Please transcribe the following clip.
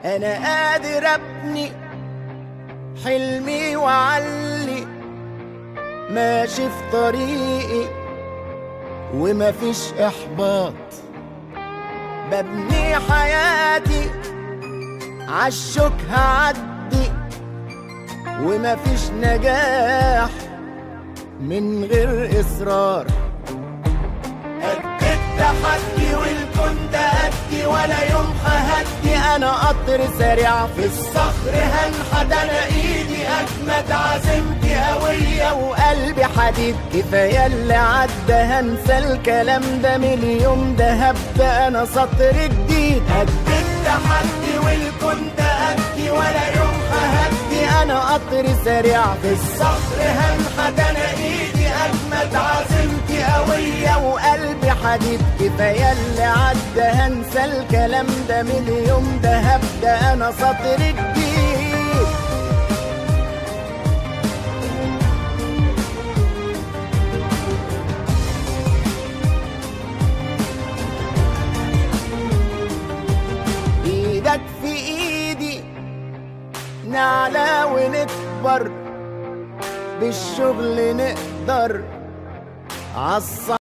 انا قادر ابني حلمي وعلي ماشي في طريقي ومفيش احباط ببني حياتي عالشوك هعدي ومفيش نجاح من غير اصرار قد التحدي والكون تأدي ولا يوم ههدي انا قطر سريع في الصخر هنحت انا ايدي اجمد عزيمتي قوية وقلبي حديد كفاية اللي عدى هنسى الكلام ده من اليوم ده هبدأ انا سطر جديد قد التحدي والكون تأدي ولا يوم ههدي انا قطر سريع في الصخر هنحت انا ايدي اجمد عزيمتي قوية وقلبي حديد كفاية اللي عدى هنسى الكلام ده من اليوم ده هبدأ انا سطر جديد ايدك في ايدي نعلى ونكبر بالشغل نقدر عالصعب